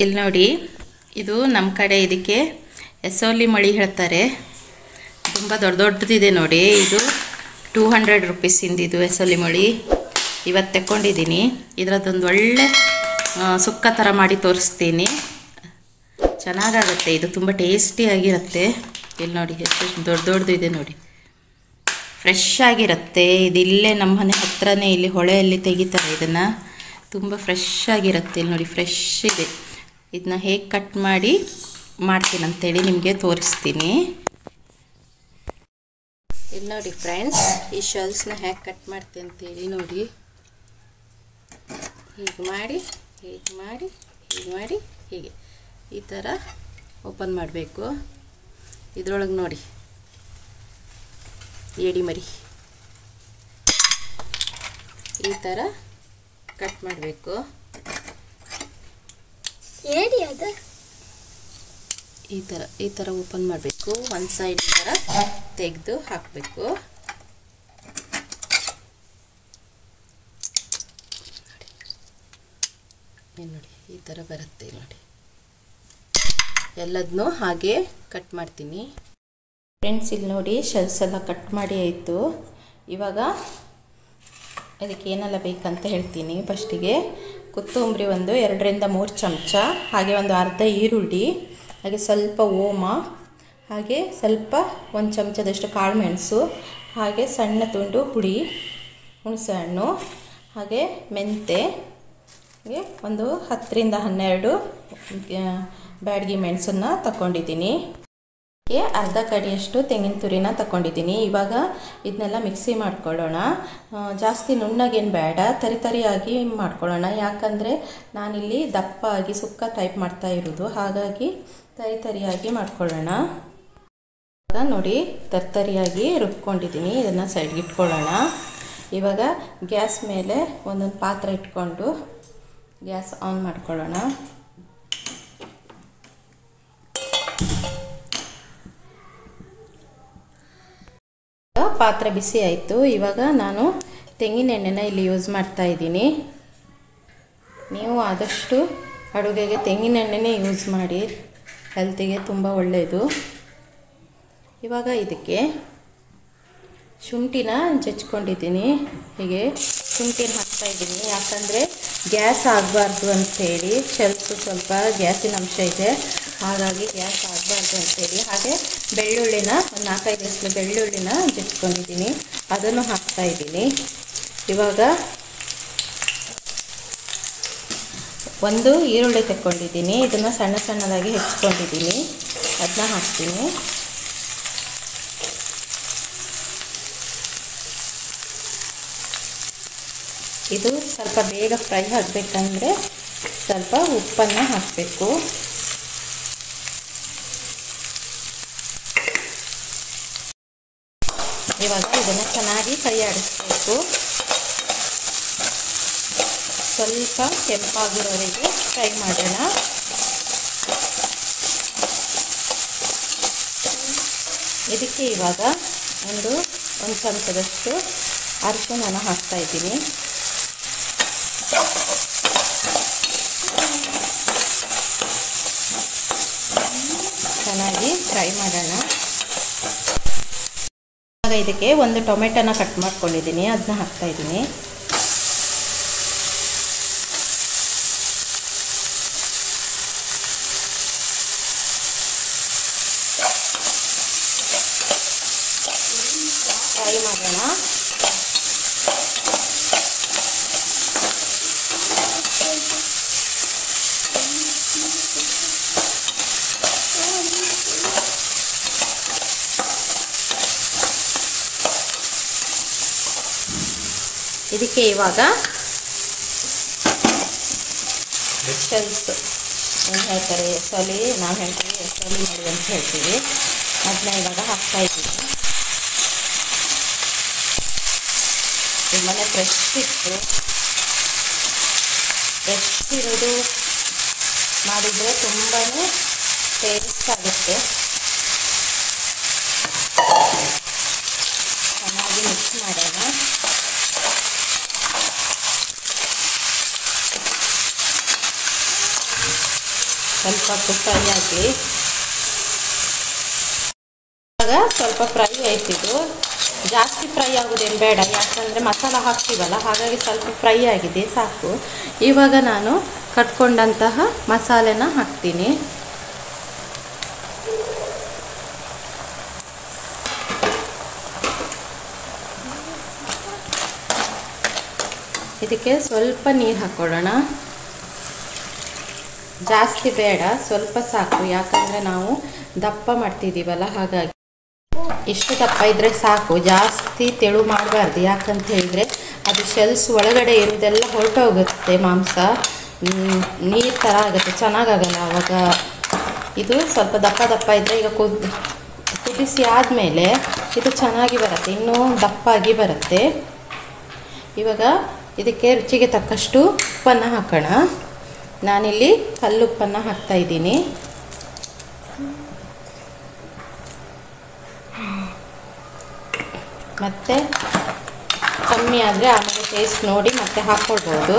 ಇಲ್ಲಿ ನೋಡಿ ಇದು ನಮ್ಮ ಕಡೆ ಇದಕ್ಕೆ ಎಸೋಲಿ ಮಳಿ ಹೇಳ್ತಾರೆ ತುಂಬ ದೊಡ್ಡ ದೊಡ್ಡದಿದೆ ನೋಡಿ ಇದು ಟೂ ಹಂಡ್ರೆಡ್ ರುಪೀಸಿಂದ ಇದು ಎಸೋಲಿ ಮಳಿ ಇವತ್ತು ತಗೊಂಡಿದ್ದೀನಿ ಇದರದ್ದೊಂದು ಒಳ್ಳೆ ಆ, ಸುಕ್ಕ ಥರ ಮಾಡಿ ತೋರಿಸ್ತೀನಿ ಚೆನ್ನಾಗಾಗುತ್ತೆ ಇದು ತುಂಬ ಟೇಸ್ಟಿಯಾಗಿರುತ್ತೆ ಇಲ್ಲಿ ನೋಡಿ ಎಷ್ಟು ದೊಡ್ಡ ದೊಡ್ಡದು ಇದೆ ನೋಡಿ ಫ್ರೆಶ್ ಆಗಿರುತ್ತೆ ಇದು ಇಲ್ಲೇ ನಮ್ಮ ಮನೆ ಹತ್ರನೇ ಇಲ್ಲಿ ಹೊಳೆಯಲ್ಲಿ ತೆಗಿತಾರೆ ಇದನ್ನು ತುಂಬ ಫ್ರೆಶ್ ಆಗಿರುತ್ತೆ ಇಲ್ಲಿ ನೋಡಿ ಫ್ರೆಶ್ ಇದೆ ಇದನ್ನ ಹೇಗೆ ಕಟ್ ಮಾಡಿ ಮಾಡ್ತೀನಿ ಅಂತೇಳಿ ನಿಮಗೆ ತೋರಿಸ್ತೀನಿ ಇಲ್ಲಿ ನೋಡಿ ಫ್ರೆಂಡ್ಸ್ ಈ ಶೆಲ್ಸ್ನ ಹೇಗೆ ಕಟ್ ಮಾಡ್ತೀನಿ ಅಂತೇಳಿ ನೋಡಿ ಹೀಗೆ ಮಾಡಿ ಹೀಗೆ ಮಾಡಿ ಹೀಗೆ ಮಾಡಿ ಹೀಗೆ ಈ ಥರ ಓಪನ್ ಮಾಡಬೇಕು ಇದ್ರೊಳಗೆ ನೋಡಿ ಏಡಿ ಮರಿ ಈ ಥರ ಕಟ್ ಮಾಡಬೇಕು ಏಡಿ ಅದು ಈ ಥರ ಈ ಥರ ಓಪನ್ ಮಾಡಬೇಕು ಒಂದು ಸೈಡ್ ಈ ಥರ ತೆಗೆದು ಹಾಕಬೇಕು ನೋಡಿ ಈ ಥರ ಬರುತ್ತೆ ನೋಡಿ ಎಲ್ಲದನ್ನೂ ಹಾಗೆ ಕಟ್ ಮಾಡ್ತೀನಿ ಫ್ರೆಂಡ್ಸ್ ಇಲ್ಲಿ ನೋಡಿ ಶೆಲ್ಸ್ ಎಲ್ಲ ಕಟ್ ಮಾಡಿ ಆಯಿತು ಇವಾಗ ಇದಕ್ಕೆ ಏನೆಲ್ಲ ಬೇಕಂತ ಹೇಳ್ತೀನಿ ಫಸ್ಟಿಗೆ ಕೊತ್ತಂಬರಿ ಒಂದು ಎರಡರಿಂದ ಮೂರು ಚಮಚ ಹಾಗೆ ಒಂದು ಅರ್ಧ ಈರುಳ್ಳಿ ಹಾಗೆ ಸ್ವಲ್ಪ ಓಮ ಹಾಗೆ ಸ್ವಲ್ಪ ಒಂದು ಚಮಚದಷ್ಟು ಕಾಳು ಮೆಣಸು ಹಾಗೆ ಸಣ್ಣ ತುಂಡು ಹುಳಿ ಹುಣಸೆ ಹಣ್ಣು ಹಾಗೆ ಮೆಂತೆ ಹಾಗೆ ಒಂದು ಹತ್ತರಿಂದ ಹನ್ನೆರಡು ಆ, ಬ್ಯಾಡಗಿ ಮೆಣಸನ್ನು ತಗೊಂಡಿದ್ದೀನಿ ಗೆ ಅರ್ಧ ಕಡಿಯಷ್ಟು ತೆಂಗಿನ ತುರಿನ ತಗೊಂಡಿದ್ದೀನಿ ಇವಾಗ ಇದನ್ನೆಲ್ಲ ಮಿಕ್ಸಿ ಮಾಡ್ಕೊಳ್ಳೋಣ ಆ, ಜಾಸ್ತಿ ನುಣ್ಣಗೇನು ಬೇಡ ತರಿ ತರಿಯಾಗಿ ಮಾಡ್ಕೊಳ್ಳೋಣ ಯಾಕಂದರೆ ನಾನಿಲ್ಲಿ ದಪ್ಪ ಆಗಿ ಸುಕ್ಕ ಟೈಪ್ ಮಾಡ್ತಾ ಇರೋದು ಹಾಗಾಗಿ ತರಿ ತರಿಯಾಗಿ ಮಾಡ್ಕೊಳ್ಳೋಣ ಇವಾಗ ನೋಡಿ ತರ್ತರಿಯಾಗಿ ರುಬ್ಕೊಂಡಿದ್ದೀನಿ ಇದನ್ನು ಸೈಡ್ಗೆ ಇಟ್ಕೊಳ್ಳೋಣ ಇವಾಗ ಗ್ಯಾಸ್ ಮೇಲೆ ಒಂದೊಂದು ಪಾತ್ರೆ ಇಟ್ಕೊಂಡು ಗ್ಯಾಸ್ ಆನ್ ಮಾಡ್ಕೊಳ್ಳೋಣ ಈಗ ಪಾತ್ರೆ ಬಿಸಿ ಆಯಿತು ಇವಾಗ ನಾನು ತೆಂಗಿನ ಎಣ್ಣೆನ ಇಲ್ಲಿ ಯೂಸ್ ಮಾಡ್ತಾ ಇದ್ದೀನಿ ನೀವು ಆದಷ್ಟು ಅಡುಗೆಗೆ ತೆಂಗಿನ ಎಣ್ಣೆನೇ ಯೂಸ್ ಮಾಡಿ ಹೆಲ್ತಿಗೆ ತುಂಬ ಒಳ್ಳೆಯದು ಇವಾಗ ಇದಕ್ಕೆ ಶುಂಠಿನ ಜಚ್ಕೊಂಡಿದ್ದೀನಿ ಹೀಗೆ ಶುಂಠಿನ ಹಾಕ್ತಾ ಇದ್ದೀನಿ ಯಾಕಂದರೆ ಗ್ಯಾಸ್ ಆಗಬಾರ್ದು ಅಂಥೇಳಿ ಶೆಲ್ಫು ಸ್ವಲ್ಪ ಗ್ಯಾಸಿನ ಅಂಶ ಇದೆ ಹಾಗಾಗಿ ಗ್ಯಾಸ್ ಆಗಬಾರ್ದು ಅಂಥೇಳಿ ಹಾಗೆ ಬೆಳ್ಳುಳ್ಳಿನ ಒಂದು ನಾಲ್ಕೈದು ಎಸ್ಲು ಬೆಳ್ಳುಳ್ಳಿನ ಜಚ್ಕೊಂಡಿದ್ದೀನಿ ಅದನ್ನು ಹಾಕ್ತಾ ಇದ್ದೀನಿ ಇವಾಗ ಒಂದು ಈರುಳ್ಳಿ ತಗೊಂಡಿದ್ದೀನಿ ಇದನ್ನು ಸಣ್ಣ ಸಣ್ಣದಾಗಿ ಹೆಚ್ಕೊಂಡಿದ್ದೀನಿ ಅದನ್ನ ಹಾಕ್ತೀನಿ ಇದು ಸ್ವಲ್ಪ ಬೇಗ ಫ್ರೈ ಆಗಬೇಕಂದ್ರೆ ಸ್ವಲ್ಪ ಉಪ್ಪನ್ನು ಹಾಕಬೇಕು ಇವಾಗ ಇದನ್ನು ಚೆನ್ನಾಗಿ ಕೈ ಆಡಿಸ್ಬೇಕು ಸ್ವಲ್ಪ ಕೆಂಪಾಗಿರೋವರೆಗೆ ಫ್ರೈ ಮಾಡೋಣ ಇದಕ್ಕೆ ಇವಾಗ ಒಂದು ಒಂದು ಚಮಚದಷ್ಟು ಅರಿಶಿನ ಹಾಕ್ತಾ ಇದ್ದೀನಿ ಚೆನ್ನಾಗಿ ಫ್ರೈ ಮಾಡೋಣ ಇವಾಗ ಇದಕ್ಕೆ ಒಂದು ಟೊಮೆಟೊನ ಕಟ್ ಮಾಡ್ಕೊಂಡಿದ್ದೀನಿ ಅದನ್ನ ಹಾಕ್ತಾ ಇದ್ದೀನಿ ಫ್ರೈ ಮಾಡೋಣ ಇದಕ್ಕೆ ಇವಾಗ ಶೆಲ್ಸ್ ಏನು ಹೇಳ್ತಾರೆ ಸೊಲಿ ನಾವು ಹೇಳ್ತೀವಿ ಸೊಲಿ ಮಾಡಿ ಅಂತ ಹೇಳ್ತೀವಿ ಅದನ್ನ ಇವಾಗ ಹಾಕ್ತಾ ಇದ್ದೀವಿ ತುಂಬಾ ಫ್ರೆಶ್ ಇತ್ತು ಫ್ರೆಶ್ ಇರೋದು ಮಾಡಿದರೆ ತುಂಬಾ ಟೇಸ್ಟ್ ಆಗುತ್ತೆ ಚೆನ್ನಾಗಿ ಮಿಕ್ಸ್ ಮಾಡೋಣ ಸ್ವಲ್ಪ ಹೊತ್ತು ಫ್ರೈ ಆಗಲಿ ಇವಾಗ ಸ್ವಲ್ಪ ಫ್ರೈ ಆಯ್ತಿದ್ದು ಜಾಸ್ತಿ ಫ್ರೈ ಆಗೋದೇನು ಬೇಡ ಯಾಕಂದರೆ ಮಸಾಲ ಹಾಕ್ತೀವಲ್ಲ ಹಾಗಾಗಿ ಸ್ವಲ್ಪ ಫ್ರೈ ಆಗಿದೆ ಸಾಕು ಇವಾಗ ನಾನು ಕಟ್ಕೊಂಡಂತಹ ಮಸಾಲೆನ ಹಾಕ್ತೀನಿ ಇದಕ್ಕೆ ಸ್ವಲ್ಪ ನೀರು ಹಾಕ್ಕೊಳ್ಳೋಣ ಜಾಸ್ತಿ ಬೇಡ ಸ್ವಲ್ಪ ಸಾಕು ಯಾಕಂದರೆ ನಾವು ದಪ್ಪ ಮಾಡ್ತಿದ್ದೀವಲ್ಲ ಹಾಗಾಗಿ ಇಷ್ಟು ದಪ್ಪ ಇದ್ದರೆ ಸಾಕು ಜಾಸ್ತಿ ತೆಳು ಮಾಡಬಾರ್ದು ಯಾಕಂತ ಹೇಳಿದರೆ ಅದು ಶೆಲ್ಸ್ ಒಳಗಡೆ ಇರೋದೆಲ್ಲ ಹೊರಟೋಗುತ್ತೆ ಮಾಂಸ ನೀರು ಥರ ಆಗುತ್ತೆ ಚೆನ್ನಾಗಾಗಲ್ಲ ಆವಾಗ ಇದು ಸ್ವಲ್ಪ ದಪ್ಪ ದಪ್ಪ ಇದ್ದರೆ ಈಗ ಕುದ್ ಕುದಿಸಿ ಆದಮೇಲೆ ಇದು ಚೆನ್ನಾಗಿ ಬರುತ್ತೆ ಇನ್ನೂ ದಪ್ಪಾಗಿ ಬರುತ್ತೆ ಇವಾಗ ಇದಕ್ಕೆ ರುಚಿಗೆ ತಕ್ಕಷ್ಟು ಉಪ್ಪನ್ನು ಹಾಕೋಣ ನಾನಿಲ್ಲಿ ಕಲ್ಲುಪ್ಪನ್ನು ಹಾಕ್ತಾ ಇದ್ದೀನಿ ಮತ್ತು ಕಮ್ಮಿ ಆದರೆ ಆಮೇಲೆ ಟೇಸ್ಟ್ ನೋಡಿ ಮತ್ತೆ ಹಾಕ್ಕೊಳ್ಬೋದು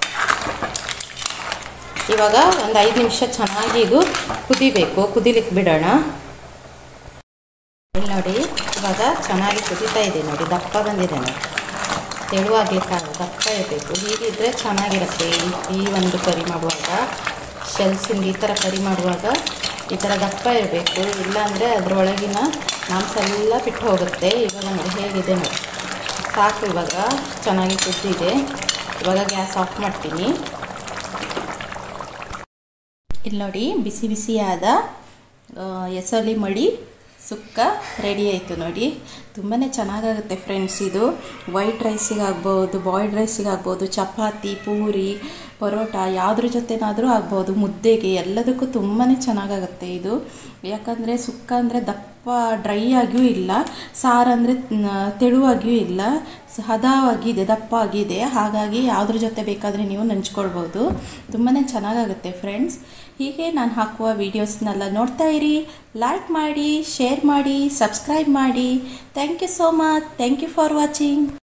ಇವಾಗ ಒಂದು ಐದು ನಿಮಿಷ ಚೆನ್ನಾಗಿ ಇದು ಕುದಿಬೇಕು ಕುದಿಲಿಕ್ಕೆ ಬಿಡೋಣ ಇಲ್ಲಿ ನೋಡಿ ಇವಾಗ ಚೆನ್ನಾಗಿ ಕುದೀತಾ ಇದೆ ನೋಡಿ ದಪ್ಪ ಬಂದಿದೆ ನೋಡಿ ತೆಳುವಾಗಲಿಕ್ಕಾಗ ದಪ್ಪ ಇರಬೇಕು ಹೀಗಿದ್ದರೆ ಚೆನ್ನಾಗಿರುತ್ತೆ ಈ ಈ ಒಂದು ಕರಿ ಮಾಡುವಾಗ ಶೆಲ್ಸಿಂದ ಈ ಥರ ಕರಿ ಮಾಡುವಾಗ ಈ ಥರ ದಪ್ಪ ಇರಬೇಕು ಇಲ್ಲಾಂದರೆ ಅದರೊಳಗಿನ ಮಾಂಸ ಎಲ್ಲ ಬಿಟ್ಟು ಹೋಗುತ್ತೆ ಇವಾಗ ನೋಡಿ ಹೇಗಿದೆ ನೋಡಿ ಸಾಕು ಇವಾಗ ಚೆನ್ನಾಗಿ ಕುದ್ದಿದೆ ಇವಾಗ ಗ್ಯಾಸ್ ಆಫ್ ಮಾಡ್ತೀನಿ ಇಲ್ಲಿ ನೋಡಿ ಬಿಸಿ ಬಿಸಿಯಾದ ಎಸಲಿ ಮಡಿ ಸುಕ್ಕ ರೆಡಿ ಆಯಿತು ನೋಡಿ ತುಂಬಾ ಚೆನ್ನಾಗಾಗುತ್ತೆ ಫ್ರೆಂಡ್ಸ್ ಇದು ವೈಟ್ ರೈಸಿಗಾಗ್ಬೋದು ಬಾಯ್ಲ್ಡ್ ರೈಸಿಗಾಗ್ಬೋದು ಚಪಾತಿ ಪೂರಿ ಪರೋಟ ಯಾವುದ್ರ ಜೊತೆನಾದರೂ ಆಗ್ಬೋದು ಮುದ್ದೆಗೆ ಎಲ್ಲದಕ್ಕೂ ತುಂಬಾ ಚೆನ್ನಾಗಾಗುತ್ತೆ ಇದು ಯಾಕಂದರೆ ಸುಕ್ಕ ಅಂದರೆ ದಪ್ಪ ಡ್ರೈ ಆಗಿಯೂ ಇಲ್ಲ ಸಾರು ಅಂದರೆ ತೆಳುವಾಗಿಯೂ ಇಲ್ಲ ಹದವಾಗಿದೆ ದಪ್ಪ ಆಗಿದೆ ಹಾಗಾಗಿ ಯಾವುದ್ರ ಜೊತೆ ಬೇಕಾದರೆ ನೀವು ನಂಚ್ಕೊಳ್ಬೋದು ತುಂಬಾ ಚೆನ್ನಾಗಾಗುತ್ತೆ ಫ್ರೆಂಡ್ಸ್ ಹೀಗೆ ನಾನು ಹಾಕುವ ವೀಡಿಯೋಸ್ನೆಲ್ಲ ನೋಡ್ತಾ ಇರಿ ಲೈಕ್ ಮಾಡಿ ಶೇರ್ ಮಾಡಿ ಸಬ್ಸ್ಕ್ರೈಬ್ ಮಾಡಿ thank you so much thank you for watching